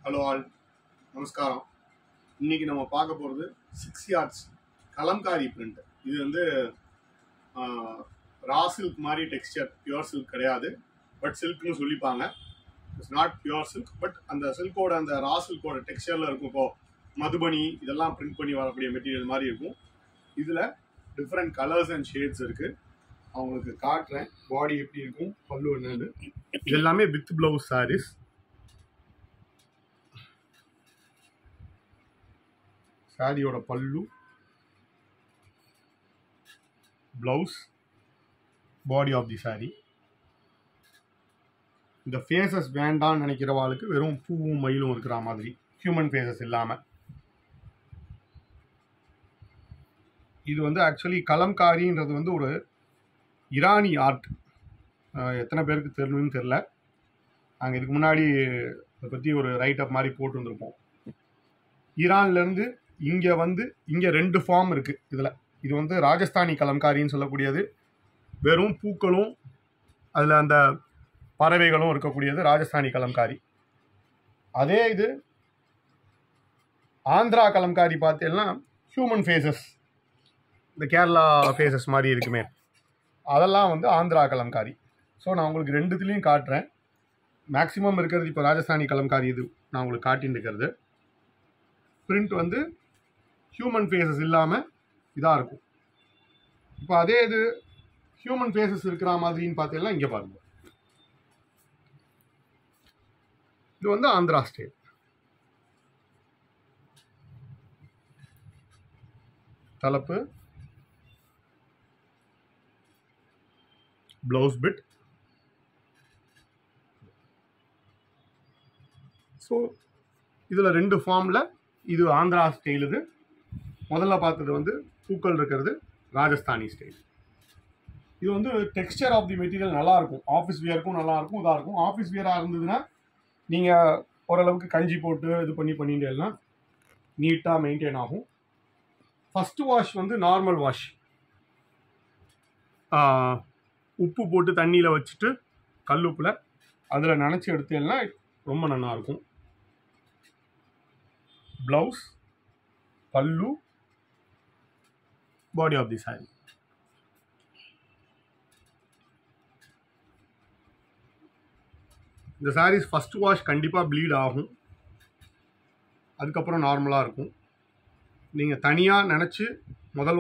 hello all நமஸ்காரம் இன்னைக்கு நம்ம பார்க்க போகிறது சிக்ஸ் யார்ட்ஸ் கலம்காரி பிரிண்ட் இது வந்து ரா சில்க் மாதிரி டெக்ஸ்டர் பியூர் சில்க் கிடையாது பட் சில்க்னு சொல்லிப்பாங்க it's not pure silk but அந்த சில்கோட அந்த ரா சில்கோட டெக்ஸ்டரில் இருக்கும் இப்போ மதுபனி இதெல்லாம் பிரிண்ட் பண்ணி வரக்கூடிய மெட்டீரியல் மாதிரி இருக்கும் இதில் டிஃப்ரெண்ட் கலர்ஸ் அண்ட் ஷேட்ஸ் இருக்குது அவங்களுக்கு காட்டுறேன் பாடி எப்படி இருக்கும் பல்லு என்னன்னு இது எல்லாமே வித் பிளவுஸ் சாரீஸ் சாரியோட பல்லு blouse body of the sari இந்த ஃபேஸஸ் வேண்டாம்னு நினைக்கிறவாளுக்கு வெறும் பூவும் மயிலும் இருக்கிற மாதிரி ஹியூமன் ஃபேஸஸ் இல்லாமல் இது வந்து ஆக்சுவலி கலம்காரின்றது வந்து ஒரு இரானி ஆர்ட் எத்தனை பேருக்கு தெரியணும்னு தெரில நாங்கள் இதுக்கு முன்னாடி அதை பற்றி ஒரு ரைட் அப் மாதிரி போட்டுருந்துருப்போம் ஈரான்லேருந்து இங்கே வந்து இங்கே ரெண்டு ஃபார்ம் இருக்குது இதில் இது வந்து ராஜஸ்தானி கலம்காரின்னு சொல்லக்கூடியது வெறும் பூக்களும் அதில் அந்த பறவைகளும் இருக்கக்கூடியது ராஜஸ்தானி கலம்காரி அதே இது ஆந்திரா கலம்காரி பார்த்தீங்கன்னா ஹியூமன் ஃபேஸஸ் இந்த கேரளா ஃபேஸஸ் மாதிரி இருக்குமே அதெல்லாம் வந்து ஆந்திரா கலம்காரி ஸோ நான் உங்களுக்கு ரெண்டுத்துலேயும் காட்டுறேன் மேக்ஸிமம் இருக்கிறது இப்போ ராஜஸ்தானி கலம்காரி இது நான் உங்களுக்கு காட்டின்னு இருக்கிறது பிரிண்ட் வந்து ஹியூமன் ஃபேஸஸ் இல்லாமல் இதாக இருக்கும் இப்போ அதே இது ஹியூமன் ஃபேஸஸ் இருக்கிற மாதிரின்னு பார்த்தீங்கன்னா இங்கே பாருங்க இது வந்து ஆந்திரா ஸ்டேட் தலைப்பு ப்ளவுஸ் பிட் ஸோ இதில் ரெண்டு ஃபார்மில் இது ஆந்திரா ஸ்டைல் இது முதல்ல பார்த்தது வந்து பூக்கள் இருக்கிறது ராஜஸ்தானி ஸ்டைல் இது வந்து டெக்ஸ்டர் ஆஃப் தி மெட்டீரியல் நல்லா இருக்கும் ஆஃபீஸ் வியருக்கும் நல்லா இருக்கும் இதாக இருக்கும் ஆஃபீஸ் வியராக இருந்ததுன்னா நீங்கள் ஓரளவுக்கு கஞ்சி போட்டு இது பண்ணி பண்ணிட்டேன்னா நீட்டாக மெயின்டைன் ஆகும் ஃபஸ்ட்டு வாஷ் வந்து நார்மல் வாஷ் உப்பு போட்டு தண்ணியில் வச்சுட்டு கல் உப்பில் அதில் நினச்சி எடுத்தேன்னா ரொம்ப நல்லாயிருக்கும் ப்ளவுஸ் பல்லு பாடி ஆஃப் தி சாரி இந்த சாரீஸ் ஃபஸ்ட் வாஷ் கண்டிப்பாக ப்ளீட் ஆகும் அதுக்கப்புறம் நார்மலாக இருக்கும் நீங்கள் தனியாக நினச்சி முதல்